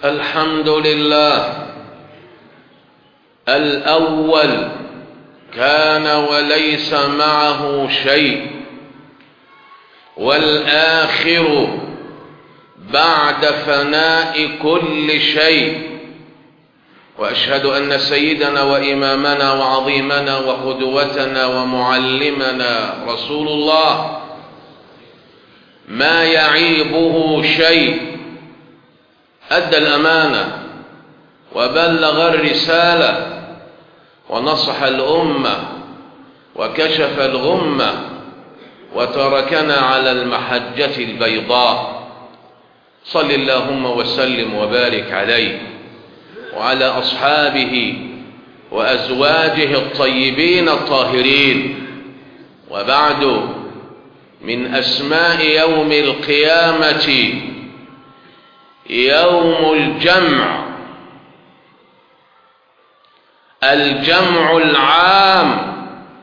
الحمد لله الأول كان وليس معه شيء والآخر بعد فناء كل شيء وأشهد أن سيدنا وإمامنا وعظيمنا وقدوتنا ومعلمنا رسول الله ما يعيبه شيء أدى الأمانة وبلغ الرسالة ونصح الأمة وكشف الغمة وتركنا على المحجة البيضاء صل اللهم وسلم وبارك عليه وعلى أصحابه وأزواجه الطيبين الطاهرين وبعد من أسماء يوم القيامة يوم الجمع الجمع العام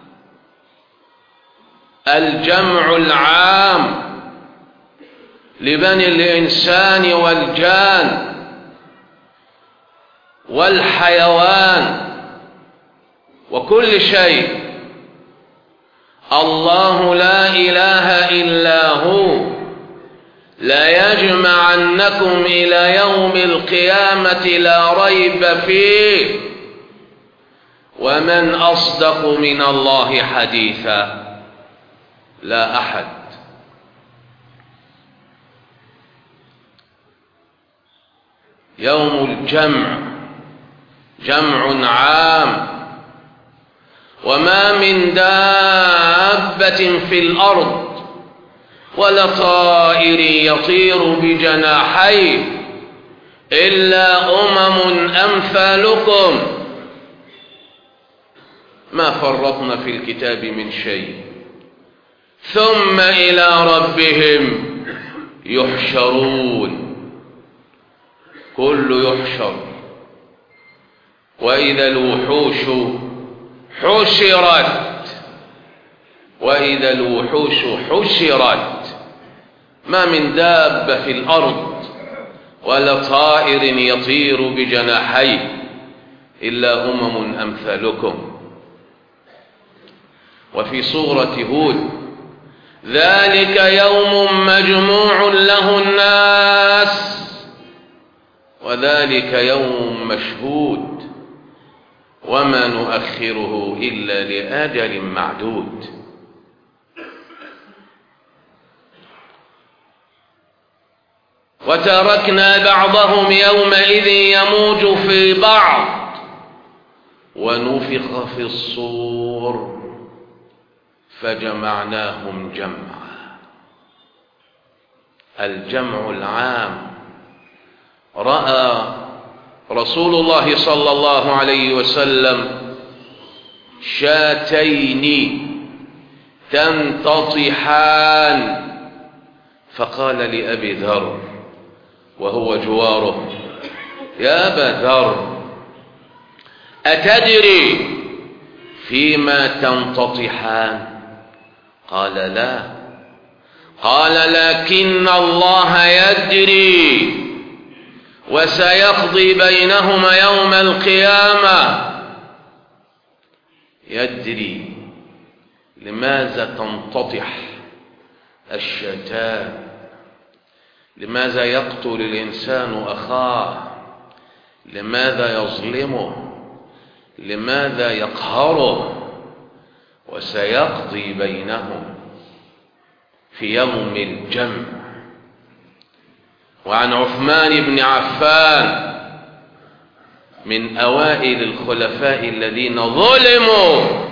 الجمع العام لبني الإنسان والجان والحيوان وكل شيء الله لا إله إلا هو لا يجمعنكم إلى يوم القيامة لا ريب فيه ومن أصدق من الله حديثا لا أحد يوم الجمع جمع عام وما من دابة في الأرض ولا طائر يطير بجناحيه إلا أمم أمثالكم ما فرطنا في الكتاب من شيء ثم إلى ربهم يحشرون كل يحشر وإذا الوحوش حشرت وإذا الوحوش حشرت ما من دابة في الأرض ولا طائر يطير بجناحيه إلا أمم أمثالكم وفي سورة هود ذلك يوم مجموع له الناس وذلك يوم مشهود وما نؤخره إلا لآجل معدود وتركنا بعضهم يومئذ يموج في بعض ونفخ في الصور فجمعناهم جمعا الجمع العام رأى رسول الله صلى الله عليه وسلم شاتين تنتطحان فقال لأبي ذر وهو جواره يا أبا ذر أتدري فيما تنتطحان قال لا قال لكن الله يدري وسيقضي بينهما يوم القيامة يدري لماذا تنتطح الشتان لماذا يقتل الإنسان أخاه لماذا يظلمه لماذا يقهره وسيقضي بينهم في يوم الجمع وعن عثمان بن عفان من أوائل الخلفاء الذين ظلموا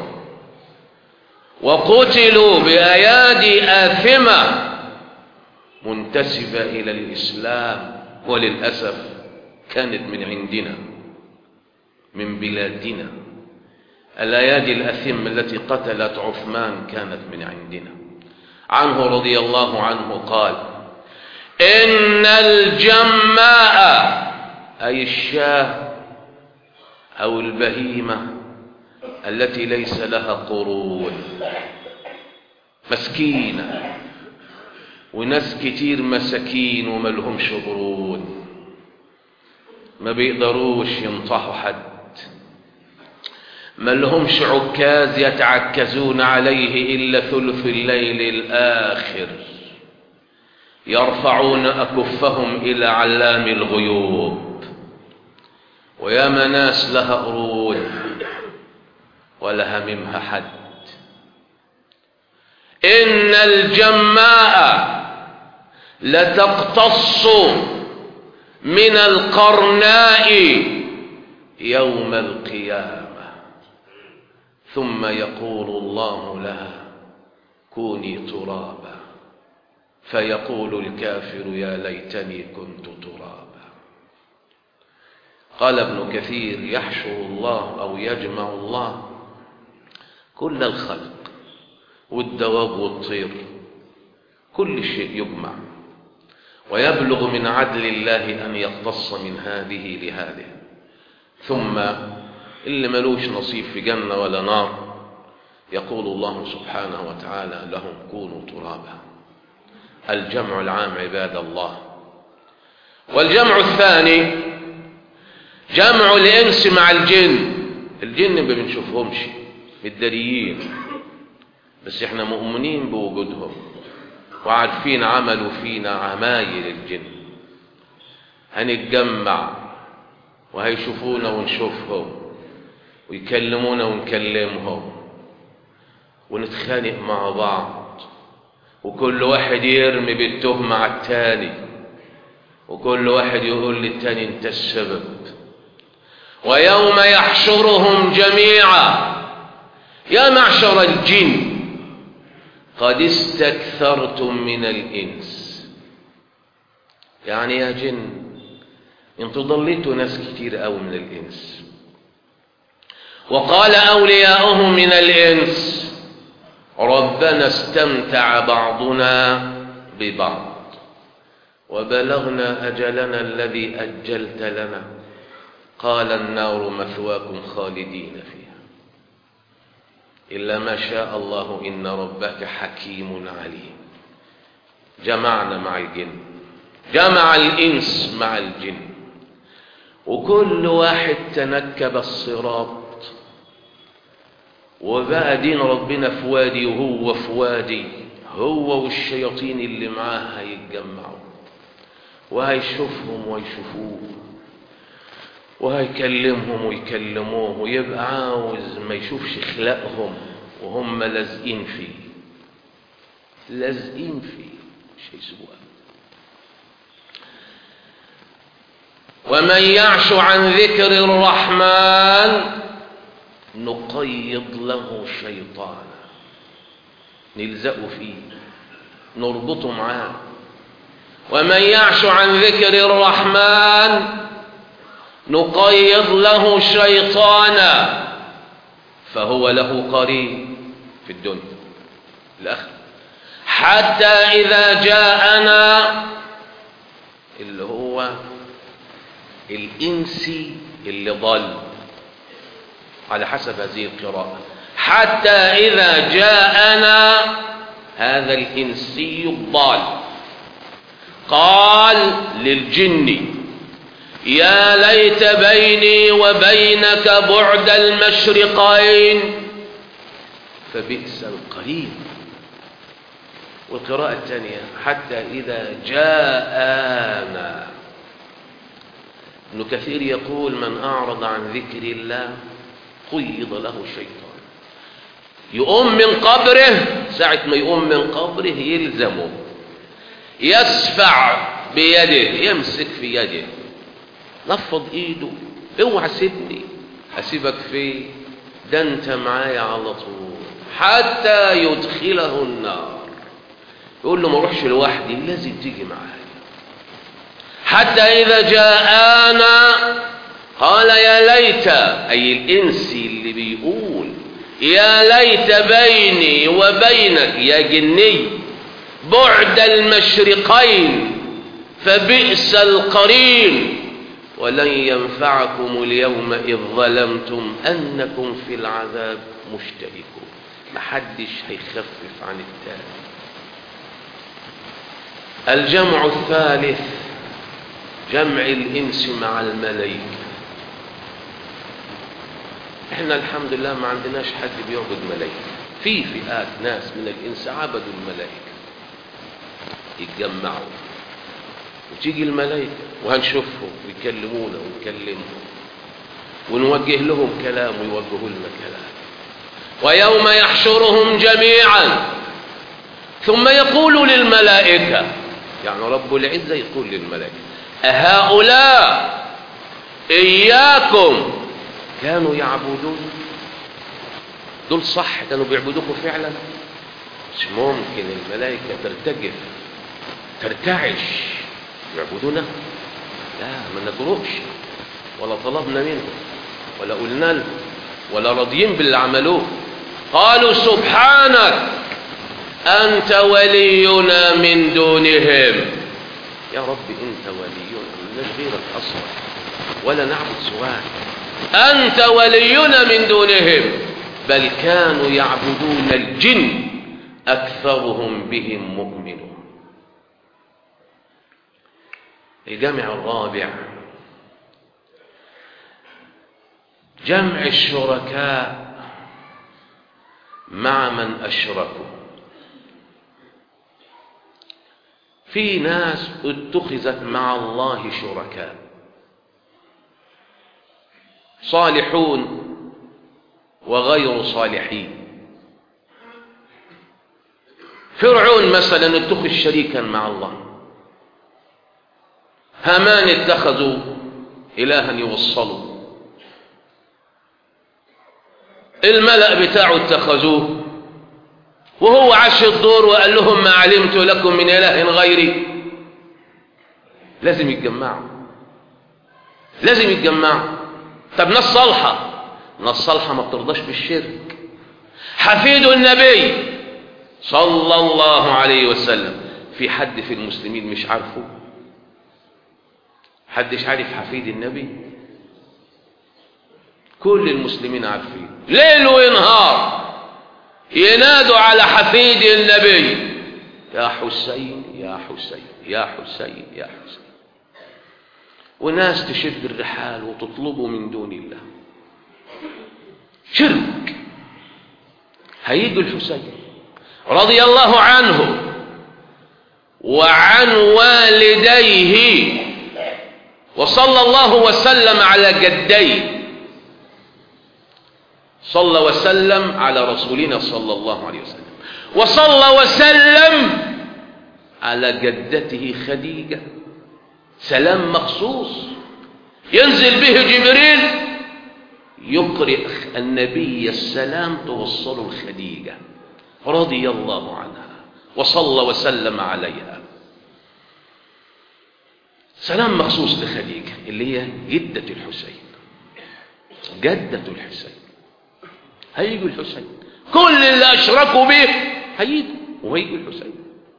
وقتلوا بأيادي آثمة منتسبة إلى الإسلام وللأسف كانت من عندنا من بلادنا الأيادي الأثم التي قتلت عثمان كانت من عندنا عنه رضي الله عنه قال إن الجماء أي الشاه أو البهيمة التي ليس لها قرون مسكينة وناس كتير مساكين وما لهمش قرون ما بيقدروش ينطحوا حد ما لهمش عكاز يتعكزون عليه إلا ثلث الليل الآخر يرفعون أكفهم إلى علام الغيوب ويا ناس لها قرود ولا هممها حد إن الجماء لتقتص من القرناء يوم القيامة ثم يقول الله لها كوني ترابا فيقول الكافر يا ليتني كنت ترابا قال ابن كثير يحشر الله أو يجمع الله كل الخلق والدواب والطير كل شيء يجمع ويبلغ من عدل الله أن يقتص من هذه لهذه ثم اللي ملوش نصيب في جنة ولا نار يقول الله سبحانه وتعالى لهم كونوا ترابا الجمع العام عباد الله والجمع الثاني جمع الإنس مع الجن الجن ما بنشوفهمش متداريين بس احنا مؤمنين بوجودهم وعارفين عملوا فينا عمايل الجن هنتجمع وهيشوفونا ونشوفهم ويكلمونا ونكلمهم ونتخانق مع بعض وكل واحد يرمي بالتهمة على التاني وكل واحد يقول للتاني انت السبب ويوم يحشرهم جميعا يا معشر الجن قد استكثرتم من الإنس يعني يا جن انتوا ضليتوا ناس كتير قوي من الإنس وقال أولياؤهم من الإنس ربنا استمتع بعضنا ببعض وبلغنا أجلنا الذي أجلت لنا قال النار مثواكم خالدين فيها إلا ما شاء الله إن ربك حكيم عليم جمعنا مع الجن جمع الإنس مع الجن وكل واحد تنكب الصراط وبقى دين ربنا في وادي وهو في وادي هو والشياطين اللي معاه هيتجمعوا وهيشوفهم ويشوفوه وهيكلمهم ويكلموه ويبقى عاوز ما يشوفش خلقهم وهم لازقين فيه لازقين فيه مش هيسيبوها ومن يعش عن ذكر الرحمن نقيض له شيطانا نلزقه فيه نربطه معاه ومن يعش عن ذكر الرحمن نقيض له شيطانا فهو له قرين في الدنيا الآخر حتى إذا جاءنا اللي هو الإنسي اللي ضل على حسب هذه القراءة حتى إذا جاءنا هذا الإنسي الضال قال للجن يا ليت بيني وبينك بعد المشرقين فبئس القرين والقراءة الثانية حتى إذا جاءنا ابن كثير يقول من أعرض عن ذكر الله قيض له شيطان يقوم من قبره ساعة ما يقوم من قبره يلزمه يسفع بيده يمسك في يده نفض ايده اوعى سيبني هسيبك فين ده انت معايا على طول حتى يدخله النار يقول له ما اروحش لوحدي لازم تيجي معايا حتى اذا جاءنا قال يا ليت اي الانسي اللي بيقول يا ليت بيني وبينك يا جني بعد المشرقين فبئس القرين ولن ينفعكم اليوم إذ ظلمتم أنكم في العذاب مشتركون محدش هيخفف عن التاني الجمع الثالث جمع الإنس مع الملائكة احنا الحمد لله ما عندناش حد بيعبد ملائكة في فئات ناس من الإنس عبدوا الملائكة يتجمعوا وتيجي الملائكة وهنشوفهم ويكلمونا ونكلمهم ونوجه لهم كلام ويوجهوا لنا كلام ويوم يحشرهم جميعا ثم يقول للملائكة يعني رب العزة يقول للملائكة أهؤلاء إياكم كانوا يعبدون دول صح كانوا بيعبدوكم فعلا مش ممكن الملائكة ترتجف ترتعش يعبدونا لا ما نجرؤش ولا طلبنا منهم ولا قلنا لهم ولا راضيين باللي عملوه قالوا سبحانك أنت ولينا من دونهم يا رب أنت ولينا ملناش غيرك أصلا ولا نعبد سواك أنت ولينا من دونهم بل كانوا يعبدون الجن أكثرهم بهم مؤمنون الجمع الرابع جمع الشركاء مع من أشركوا في ناس اتخذت مع الله شركاء صالحون وغير صالحين فرعون مثلا اتخذ شريكا مع الله هامان اتخذوا إلها يوصلوا الملأ بتاعه اتخذوه وهو عاش الدور وقال لهم ما علمت لكم من إله غيري لازم يتجمعوا لازم يتجمعوا طب ناس صالحة ناس صالحة ما بترضاش بالشرك حفيد النبي صلى الله عليه وسلم في حد في المسلمين مش عارفه حدش عارف حفيد النبي كل المسلمين عارفين ليل ونهار ينادوا على حفيد النبي يا حسين يا حسين يا حسين يا حسين وناس تشد الرحال وتطلبه من دون الله شرك هيجي الحسين رضي الله عنه وعن والديه وصلى الله وسلم على جديه صلى وسلم على رسولنا صلى الله عليه وسلم وصلى وسلم على جدته خديجة سلام مخصوص ينزل به جبريل يقرئ النبي السلام توصله الخديجة رضي الله عنها وصلى وسلم عليها سلام مخصوص لخديجة اللي هي جدة الحسين جدة الحسين هيجوا الحسين كل اللي أشركوا به هيجوا وهيجوا الحسين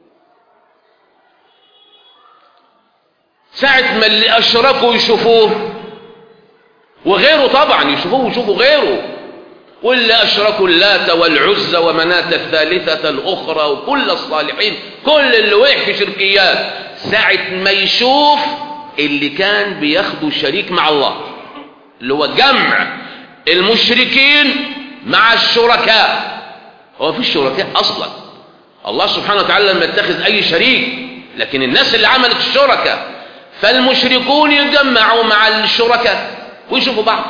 ساعة ما اللي أشركوا يشوفوه وغيره طبعا يشوفوه ويشوفوا غيره واللي أشركوا اللات والعزى ومناة الثالثة الأخرى وكل الصالحين كل اللي وقع في شركيات ساعة ما يشوف اللي كان بياخدوا شريك مع الله اللي هو جمع المشركين مع الشركاء هو في الشركاء أصلا الله سبحانه وتعالى لما يتخذ أي شريك لكن الناس اللي عملت الشركاء فالمشركون يجمعوا مع الشركاء ويشوفوا بعض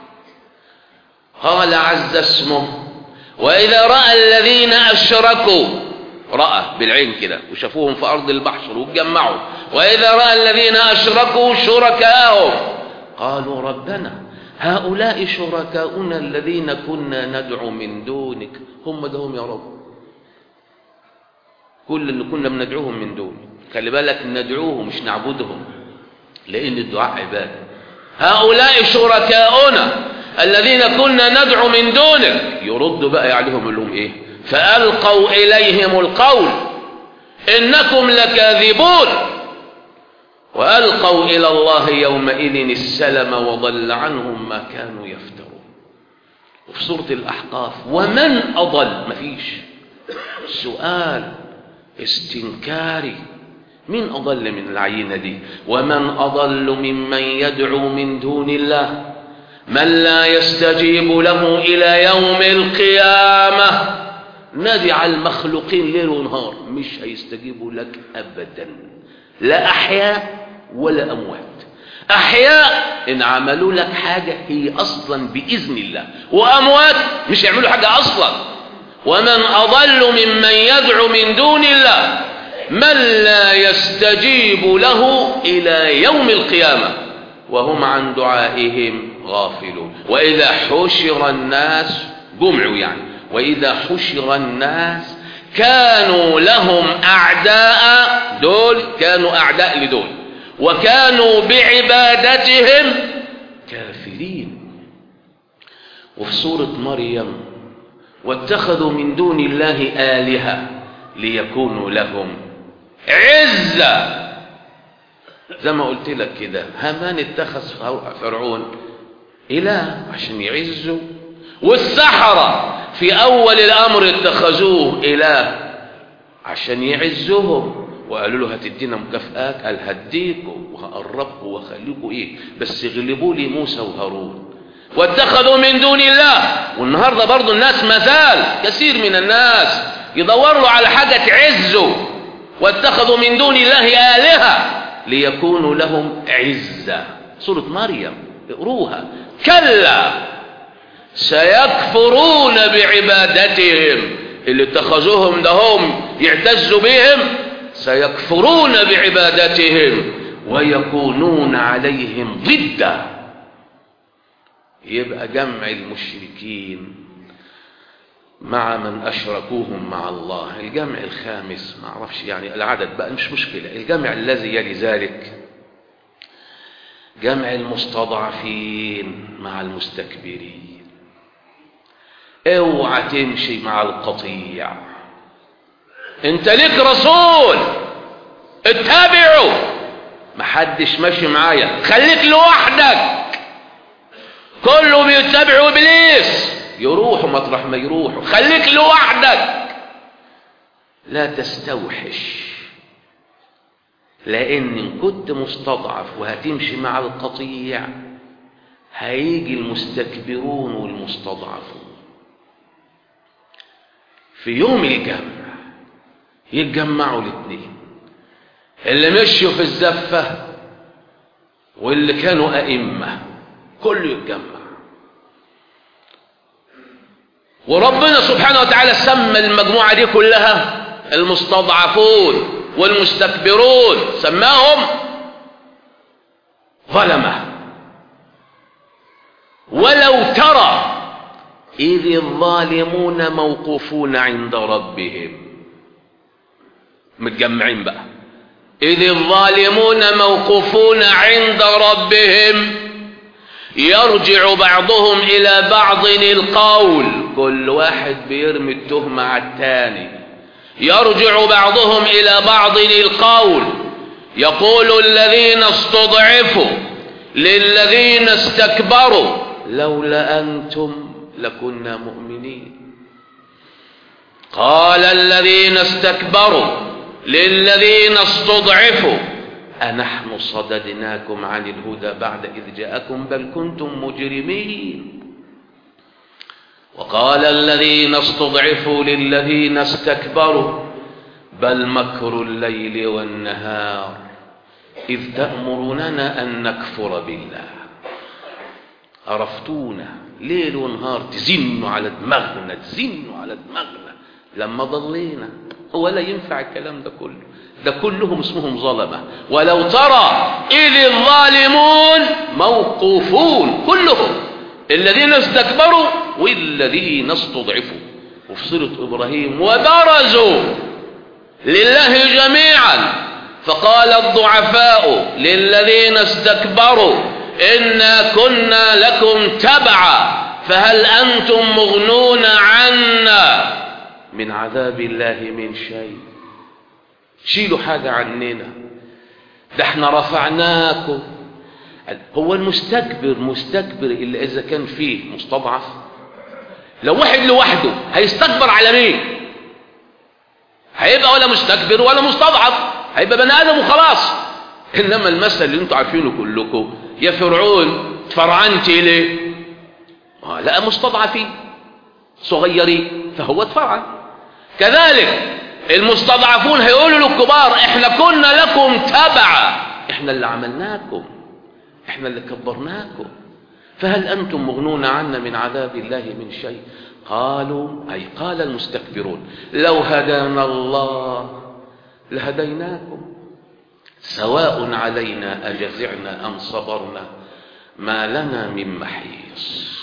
قال عز اسمه وإذا رأى الذين أشركوا رأى بالعين كده وشافوهم في أرض البحر واتجمعوا وإذا رأى الذين أشركوا شركاءهم قالوا ربنا هؤلاء شركاؤنا الذين كنا ندعو من دونك هم دهم يا رب كل اللي كنا بندعوهم من دونك خلي بالك ندعوهم مش نعبدهم لأن الدعاء عبادة هؤلاء شركاؤنا الذين كنا ندعو من دونك يرد بقى عليهم يقول لهم ايه فألقوا إليهم القول إنكم لكاذبون وألقوا إلى الله يومئذ السلم وضل عنهم ما كانوا يفترون وفي سورة الأحقاف ومن أضل مفيش سؤال استنكاري مين أضل من العينة دي ومن أضل ممن يدعو من دون الله من لا يستجيب له إلى يوم القيامة نادي على المخلوقين ليل ونهار مش هيستجيبوا لك أبدا لا أحياء ولا أموات أحياء إن عملوا لك حاجة هي أصلا بإذن الله وأموات مش يعملوا حاجة أصلا ومن أضل ممن يدعو من دون الله من لا يستجيب له إلى يوم القيامة وهم عن دعائهم غافلون وإذا حشر الناس جمعوا يعني وإذا حشر الناس كانوا لهم أعداء دول كانوا أعداء لدول وكانوا بعبادتهم كافرين وفي سورة مريم واتخذوا من دون الله آلهة ليكونوا لهم عزة زي ما قلت لك كده هامان اتخذ فرعون إله عشان يعزوا والسحرة في أول الأمر اتخذوه إله عشان يعزهم وقالوا له هتدينا مكافآت قال هديكم وهقربكم وهخليكم ايه بس غلبوا لي موسى وهارون واتخذوا من دون الله والنهارده برضو الناس مازال كثير من الناس يدوروا على حاجه تعزه واتخذوا من دون الله آلهة ليكونوا لهم عزة سورة مريم اقروها كلا سيكفرون بعبادتهم اللي اتخذوهم ده هم يعتزوا بهم سيكفرون بعبادتهم ويكونون عليهم ضدا يبقى جمع المشركين مع من أشركوهم مع الله الجمع الخامس ما أعرفش يعني العدد بقى مش مشكلة الجمع الذي يلي ذلك جمع المستضعفين مع المستكبرين اوعى تمشي مع القطيع انت ليك رسول اتبعه محدش ماشي معايا خليك لوحدك كله بيتبعوا ابليس يروحوا مطرح ما يروحوا خليك لوحدك لا تستوحش لان ان كنت مستضعف وهتمشي مع القطيع هيجي المستكبرون والمستضعفون في يوم الجمع يتجمعوا الاثنين اللي مشوا في الزفة واللي كانوا أئمة كله يتجمع وربنا سبحانه وتعالى سمى المجموعة دي كلها المستضعفون والمستكبرون سماهم ظلمة ولو ترى إذ الظالمون موقوفون عند ربهم متجمعين بقى إذ الظالمون موقوفون عند ربهم يرجع بعضهم إلى بعض القول كل واحد بيرمي التهمة على الثاني يرجع بعضهم إلى بعض القول يقول الذين استضعفوا للذين استكبروا لولا أنتم لكنا مؤمنين قال الذين استكبروا للذين استضعفوا أنحن صددناكم عن الهدى بعد إذ جاءكم بل كنتم مجرمين وقال الذين استضعفوا للذين استكبروا بل مكر الليل والنهار إذ تأمروننا أن نكفر بالله عرفتونا ليل ونهار تزنوا على دماغنا تزنوا على دماغنا لما ضلينا ولا ينفع الكلام ده كله ده كلهم اسمهم ظلمة ولو ترى إذ الظالمون موقوفون كلهم الذين استكبروا والذين استضعفوا وفي سورة إبراهيم وبرزوا لله جميعا فقال الضعفاء للذين استكبروا إنا كنا لكم تبعا فهل أنتم مغنون عنا من عذاب الله من شيء شيلوا حاجة عننا ده احنا رفعناكم هو المستكبر مستكبر إلا إذا كان فيه مستضعف لو واحد لوحده هيستكبر على مين هيبقى ولا مستكبر ولا مستضعف هيبقى بني ادم وخلاص انما المثل اللي انتوا عارفينه كلكم يا فرعون تفرعنت ليه آه لا مستضعفين صغيرين فهو اتفرعن كذلك المستضعفون هيقولوا للكبار احنا كنا لكم تبعا احنا اللي عملناكم احنا اللي كبرناكم فهل انتم مغنون عنا من عذاب الله من شيء قالوا اي قال المستكبرون لو هدانا الله لهديناكم سواء علينا اجزعنا ام صبرنا ما لنا من محيص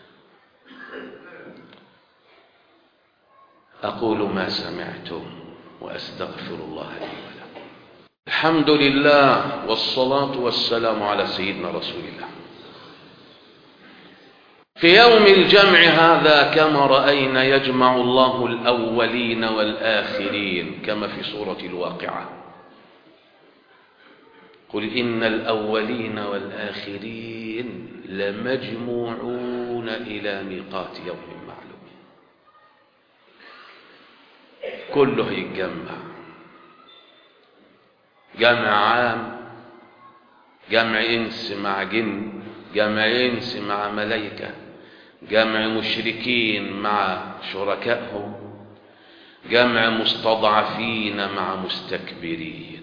أقول ما سمعتم وأستغفر الله لي ولكم الحمد لله والصلاة والسلام على سيدنا رسول الله في يوم الجمع هذا كما رأينا يجمع الله الأولين والآخرين كما في سورة الواقعة قل إن الأولين والآخرين لمجموعون إلى ميقات يوم معلوم كله يتجمع جمع عام جمع إنس مع جن جمع إنس مع ملائكة جمع مشركين مع شركائهم جمع مستضعفين مع مستكبرين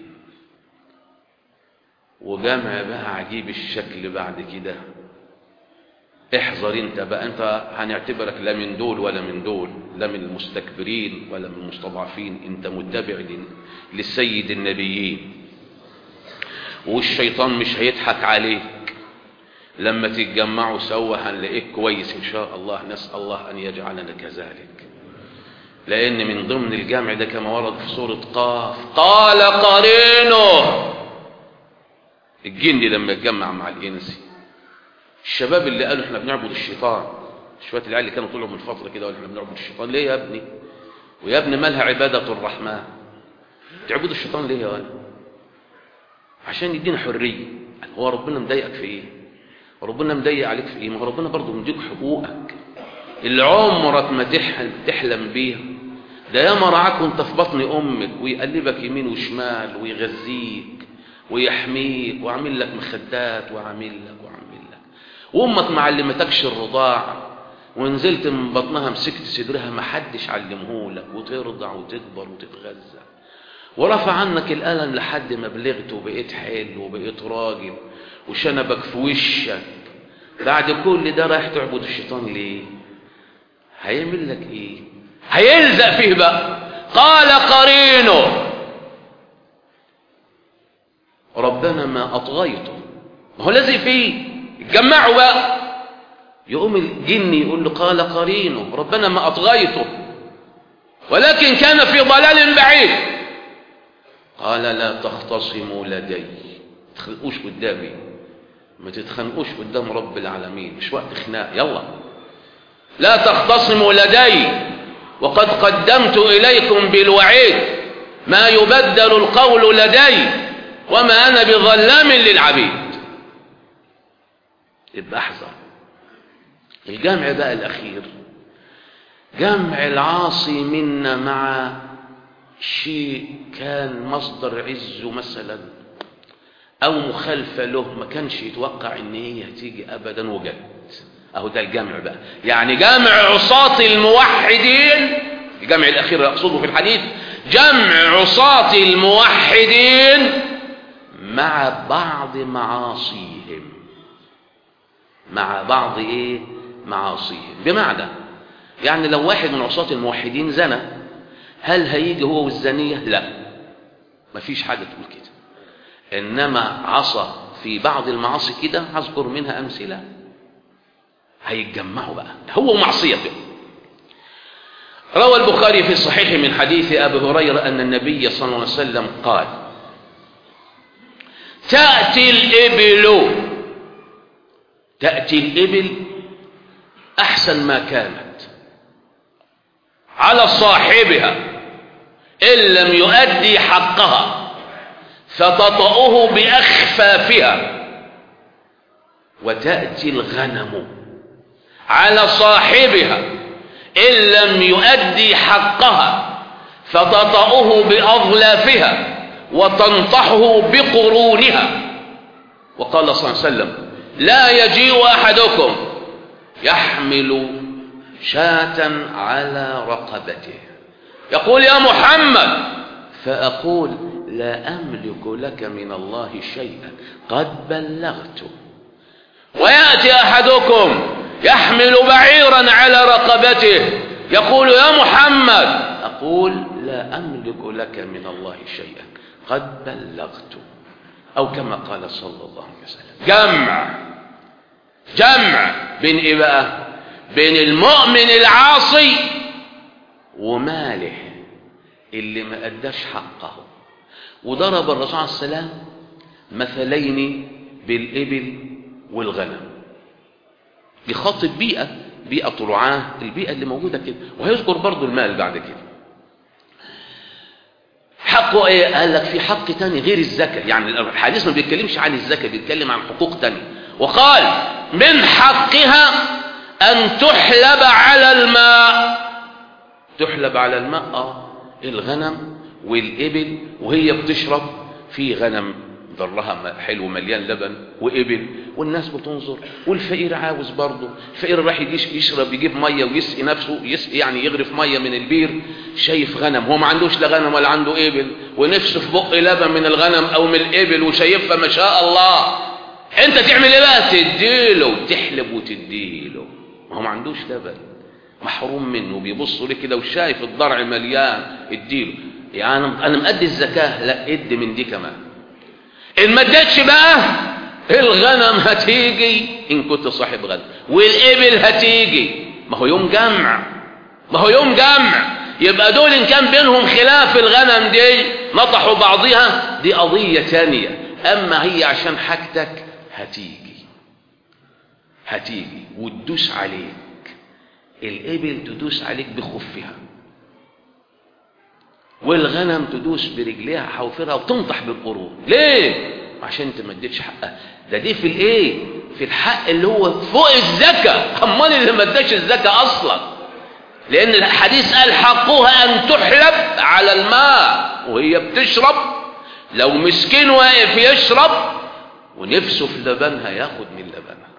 وجمع بقى عجيب الشكل بعد كده احذر انت بقى انت هنعتبرك لا من دول ولا من دول لا من المستكبرين ولا من المستضعفين انت متبع للسيد النبيين والشيطان مش هيضحك عليك لما تتجمعوا سوا هنلاقيك كويس ان شاء الله نسال الله ان يجعلنا كذلك لان من ضمن الجمع ده كما ورد في سوره قاف قال قرينه الجن لما يتجمع مع الانس الشباب اللي قالوا احنا بنعبد الشيطان شويه العيال اللي كانوا طلعوا من فتره كده قالوا احنا بنعبد الشيطان ليه يا ابني ويا ابني مالها عباده الرحمن تعبدوا الشيطان ليه يا ولد عشان يدينا حريه هو ربنا مضايقك في ايه ربنا مضايق عليك في ايه ما هو ربنا برضه مديك حقوقك اللي عمرك ما تحلم تحلم بيها ده ياما رعاك وانت في بطن امك ويقلبك يمين وشمال ويغذيك ويحميك وعامل لك مخدات وعامل لك وعامل لك وامك ما علمتكش الرضاعه ونزلت من بطنها مسكت صدرها ما حدش علمهولك وترضع وتكبر وتتغذى ورفع عنك الألم لحد ما بلغت وبقيت حلو وبقيت راجل وشنبك في وشك بعد كل ده رايح تعبد الشيطان ليه هيعمل لك ايه هيلزق فيه بقى قال قرينه ربنا ما أطغيته ما هو لازق فيه اتجمعوا بقى يقوم الجن يقول له قال قرينه ربنا ما أطغيته ولكن كان في ضلال بعيد قال لا تختصموا لدي تخنقوش قدامي ما تتخنقوش قدام رب العالمين مش وقت خناق يلا لا تختصموا لدي وقد قدمت إليكم بالوعيد ما يبدل القول لدي وما أنا بظلام للعبيد يبقى احذر الجمع بقى الأخير جمع العاصي منا مع شيء كان مصدر عزه مثلا أو مخالفة له ما كانش يتوقع إن هي هتيجي أبدا وجد أهو ده الجمع بقى يعني جمع عصاة الموحدين الجمع الأخير أقصده في الحديث جمع عصاة الموحدين مع بعض معاصيهم مع بعض إيه معاصيهم بمعنى يعني لو واحد من عصاة الموحدين زنى هل هيجي هو والزانية لا مفيش حاجة تقول كده إنما عصى في بعض المعاصي كده هذكر منها أمثلة هيتجمعوا بقى هو ومعصيته روى البخاري في الصحيح من حديث أبي هريرة أن النبي صلى الله عليه وسلم قال تأتي الإبل تأتي الإبل أحسن ما كانت على صاحبها إن لم يؤدي حقها فتطأه بأخفافها وتأتي الغنم على صاحبها إن لم يؤدي حقها فتطأه بأظلافها وتنطحه بقرونها وقال صلى الله عليه وسلم لا يجيء أحدكم يحمل شاة على رقبته يقول يا محمد فأقول لا أملك لك من الله شيئا قد بلغت ويأتي أحدكم يحمل بعيرا على رقبته يقول يا محمد أقول لا أملك لك من الله شيئا قد بلغت أو كما قال صلى الله عليه وسلم جمع جمع بين إيه بقى بين المؤمن العاصي وماله اللي ما أداش حقه وضرب الرسول عليه السلام مثلين بالإبل والغنم يخاطب بيئة بيئة طلعاه البيئة اللي موجودة كده وهيذكر برضو المال بعد كده حقه ايه قال لك في حق تاني غير الزكاة يعني الحديث ما بيتكلمش عن الزكاة بيتكلم عن حقوق تانية وقال من حقها أن تحلب على الماء تحلب على الماء آه الغنم والإبل وهي بتشرب في غنم ضرها حلو مليان لبن وإبل والناس بتنظر والفقير عاوز برضه الفقير راح يجيش يشرب يجيب مية ويسقي نفسه يسقي يعني يغرف مية من البير شايف غنم هو ما عندوش لا غنم ولا عنده إبل ونفسه في بق لبن من الغنم أو من الإبل وشايفها ما شاء الله أنت تعمل إيه بقى تديله تحلب وتديله ما هو ما عندوش لبن محروم منه بيبص لك كده وشايف الضرع مليان اديله يعني انا مأدي الزكاة لا ادي من دي كمان ان ما اديتش بقى الغنم هتيجي ان كنت صاحب غنم والابل هتيجي ما هو يوم جمع ما هو يوم جمع يبقى دول ان كان بينهم خلاف الغنم دي نطحوا بعضها دي قضية تانية اما هي عشان حاجتك هتيجي هتيجي وتدوس عليك الإبل تدوس عليك بخفها والغنم تدوس برجليها حوفرها وتنطح بالقرون ليه عشان انت ما اديتش حقها ده دي في الايه في الحق اللي هو فوق الزكاه امال اللي ما اداش الزكاه اصلا لان الحديث قال حقها ان تحلب على الماء وهي بتشرب لو مسكين واقف يشرب ونفسه في لبنها ياخد من لبنها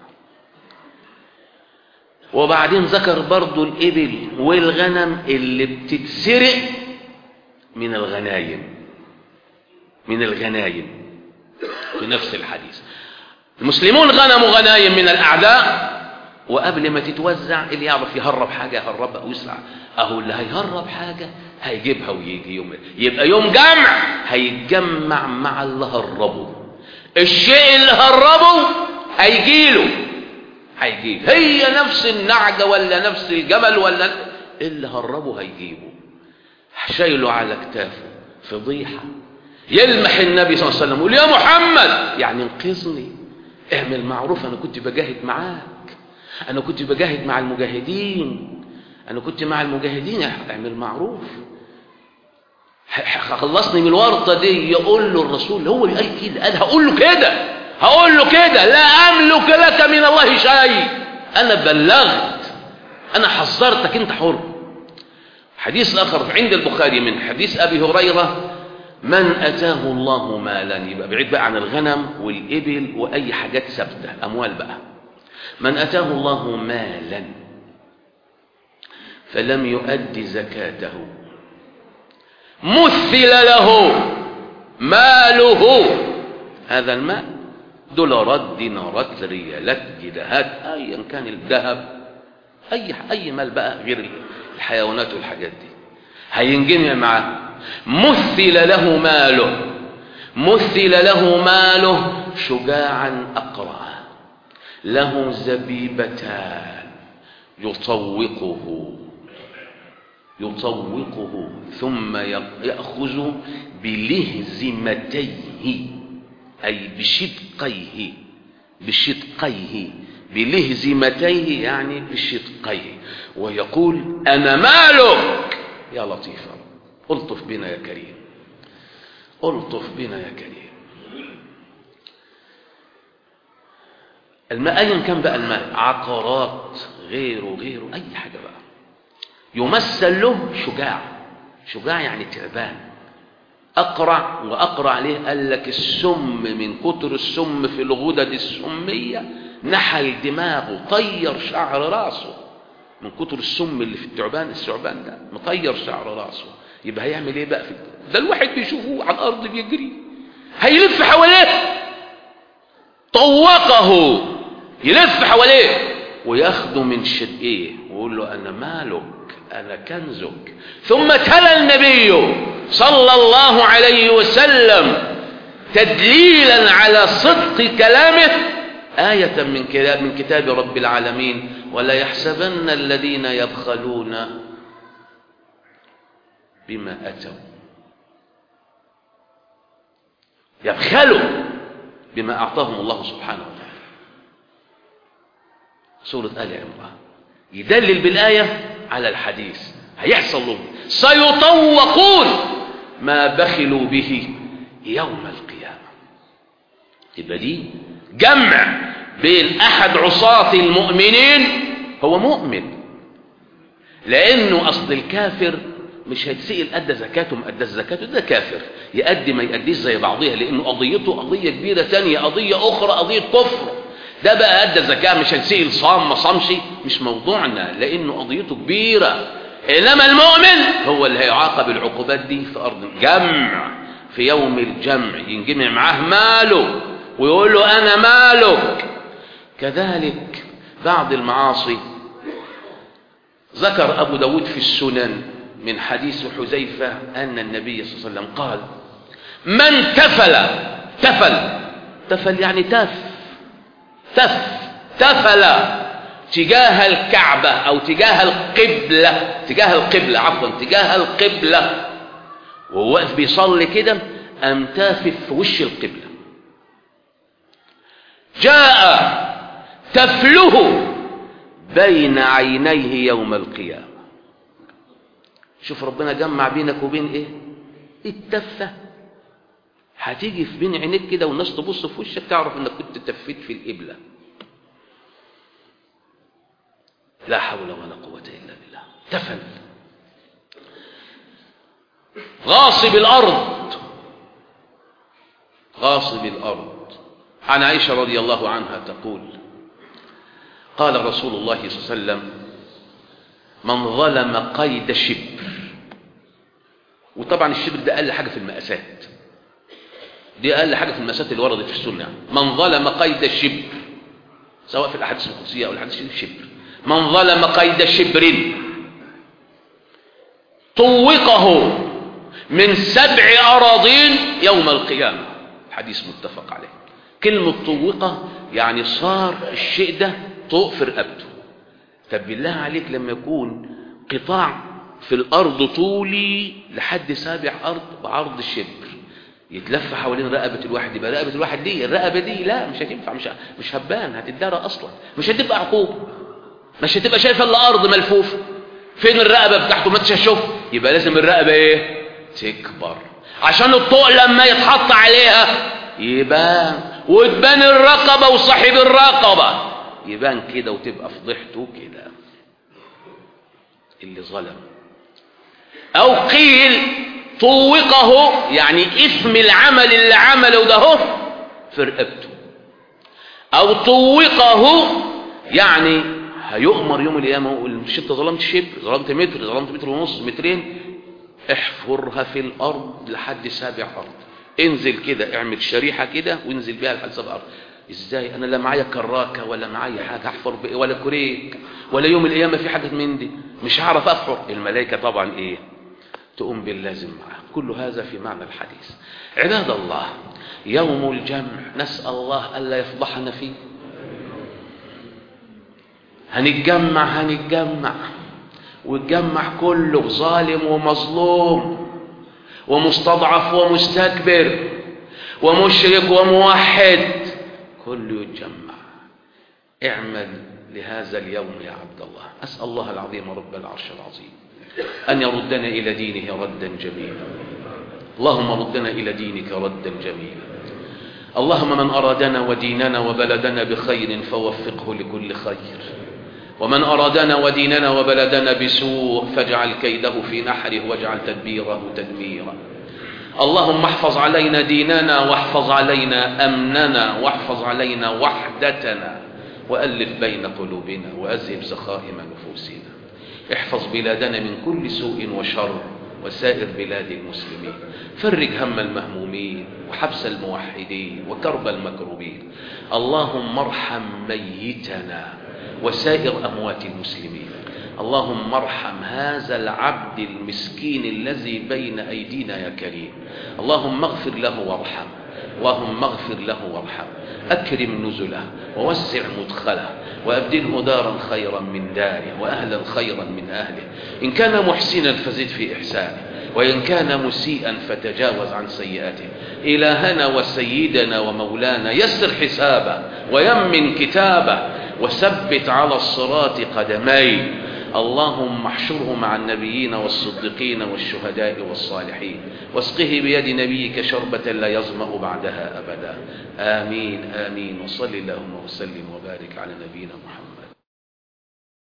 وبعدين ذكر برضو الإبل والغنم اللي بتتسرق من الغنايم من الغنايم في نفس الحديث المسلمون غنموا غنايم من الأعداء وقبل ما تتوزع اللي يعرف يهرب حاجة يهربها ويسرع أهو اللي هيهرب حاجة هيجيبها ويجي يوم يبقى يوم جمع هيتجمع مع اللي هربه الشيء اللي هربه هيجيله هيجيب هي نفس النعجة ولا نفس الجمل ولا اللي هربه هيجيبه شايله على كتافه فضيحة يلمح النبي صلى الله عليه وسلم يقول يا محمد يعني انقذني اعمل معروف انا كنت بجاهد معاك انا كنت بجاهد مع المجاهدين انا كنت مع المجاهدين اعمل معروف خلصني من الورطة دي يقول له الرسول هو اللي قال كده قال هقول له كده هقول له كده لا أملك لك من الله شيء أنا بلغت أنا حذرتك أنت حر حديث آخر عند البخاري من حديث أبي هريرة من أتاه الله مالا يبقى بعيد بقى عن الغنم والإبل وأي حاجات ثابتة أموال بقى من أتاه الله مالا فلم يؤد زكاته مثل له ماله هذا المال دولارات دينارات ريالات جنيهات ايا كان الذهب اي اي مال بقى غير الحيوانات والحاجات دي هينجمع معاه مثل له ماله مثل له ماله شجاعا اقرع له زبيبتان يطوقه يطوقه ثم يأخذ بلهزمتيه أي بشدقيه بشدقيه بلهزمتيه يعني بشدقيه ويقول أنا مالك يا لطيف ألطف بنا يا كريم ألطف بنا يا كريم الماء أيا كان بقى الماء عقارات غيره غيره أي حاجة بقى يمثل له شجاع شجاع يعني تعبان أقرع وأقرع عليه قال لك السم من كتر السم في الغدد السمية نحل دماغه طير شعر راسه من كتر السم اللي في التعبان الثعبان ده مطير شعر راسه يبقى هيعمل ايه بقى في ده الواحد بيشوفه على الارض بيجري هيلف حواليه طوقه يلف حواليه وياخده من شدقيه ويقول له انا مالك انا كنزك ثم تلا النبي صلى الله عليه وسلم تدليلا على صدق كلامه آية من كتاب, من كتاب رب العالمين ولا يحسبن الذين يبخلون بما أتوا يبخلوا بما أعطاهم الله سبحانه وتعالى سورة آل عمران يدلل بالآية على الحديث هيحصل لهم سيطوقون ما بخلوا به يوم القيامة يبقى دي جمع بين أحد عصاة المؤمنين هو مؤمن لأنه أصل الكافر مش هيتسئل أدى زكاته ما أدى زكاته ده كافر يأدي ما يأديش زي بعضيها لأنه قضيته قضية كبيرة تانية قضية أخرى قضية كفر ده بقى أدى زكاة مش هنسئل صام ما صامش مش موضوعنا لأنه قضيته كبيرة إنما المؤمن هو اللي هيعاقب العقوبات دي في أرض جمع في يوم الجمع ينجمع معاه ماله ويقول له أنا مالك كذلك بعض المعاصي ذكر أبو داود في السنن من حديث حذيفة أن النبي صلى الله عليه وسلم قال من تفل تفل تفل يعني تف تف تفل تجاه الكعبة أو تجاه القبلة تجاه القبلة عفوا تجاه القبلة وهو واقف بيصلي كده أم تافف في وش القبلة جاء تفله بين عينيه يوم القيامة شوف ربنا جمع بينك وبين ايه التفة هتيجي في بين عينيك كده والناس تبص في وشك تعرف انك كنت تفيت في القبلة لا حول ولا قوة إلا بالله تفل غاصب الأرض غاصب الأرض عن عائشة رضي الله عنها تقول قال رسول الله صلى الله عليه وسلم من ظلم قيد شبر وطبعا الشبر ده أقل حاجة في المقاسات دي أقل حاجة في المقاسات اللي وردت في السنة من ظلم قيد شبر سواء في الأحاديث القدسية أو الحديث الشبر من ظلم قيد شبر طوقه من سبع أراضين يوم القيامة حديث متفق عليه كلمة طوقة يعني صار الشيء ده طوق في رقبته طب بالله عليك لما يكون قطاع في الأرض طولي لحد سابع أرض بعرض الشبر يتلف حوالين رقبة الواحد يبقى رقبة الواحد دي الرقبة دي لا مش هتنفع مش مش هبان هتدارى أصلا مش هتبقى عقوبة مش هتبقى شايفة إلا أرض ملفوفة فين الرقبة بتاعته ما تشوف يبقى لازم الرقبة إيه تكبر عشان الطوق لما يتحط عليها يبان وتبان الرقبة وصاحب الرقبة يبان كده وتبقى فضحته كده اللي ظلم او قيل طوقه يعني اسم العمل اللي عمله ده هو في رقبته او طوقه يعني هيؤمر يوم القيامه يقول مش انت ظلمت شبر ظلمت متر ظلمت متر ونص مترين احفرها في الارض لحد سابع ارض انزل كده اعمل شريحه كده وانزل بيها لحد سابع ارض ازاي انا لا معايا كراكه ولا معايا حاجه احفر بإيه ولا كريك ولا يوم القيامه في حاجه من دي مش هعرف افحر الملائكه طبعا ايه تقوم باللازم معه كل هذا في معنى الحديث عباد الله يوم الجمع نسال الله الا يفضحنا فيه هنتجمع هنتجمع والجمع كله ظالم ومظلوم ومستضعف ومستكبر ومشرك وموحد كله يتجمع اعمل لهذا اليوم يا عبد الله أسأل الله العظيم رب العرش العظيم أن يردنا إلى دينه ردا جميلا اللهم ردنا إلى دينك ردا جميلا اللهم من أرادنا وديننا وبلدنا بخير فوفقه لكل خير ومن أرادنا وديننا وبلدنا بسوء فاجعل كيده في نحره واجعل تدبيره تدميرا اللهم احفظ علينا ديننا واحفظ علينا أمننا واحفظ علينا وحدتنا وألف بين قلوبنا وأذهب سخائم نفوسنا احفظ بلادنا من كل سوء وشر وسائر بلاد المسلمين فرج هم المهمومين وحبس الموحدين وكرب المكروبين اللهم ارحم ميتنا وسائر أموات المسلمين اللهم ارحم هذا العبد المسكين الذي بين أيدينا يا كريم اللهم اغفر له وارحم اللهم اغفر له وارحم أكرم نزله ووسع مدخله وأبدله دارا خيرا من داره وأهلا خيرا من أهله إن كان محسنا فزد في إحسانه وإن كان مسيئا فتجاوز عن سيئاته إلهنا وسيدنا ومولانا يسر حسابه ويمن كتابه وثبت على الصراط قدميه اللهم احشره مع النبيين والصديقين والشهداء والصالحين واسقه بيد نبيك شربة لا يظمأ بعدها أبدا آمين آمين وصل اللهم وسلم وبارك على نبينا محمد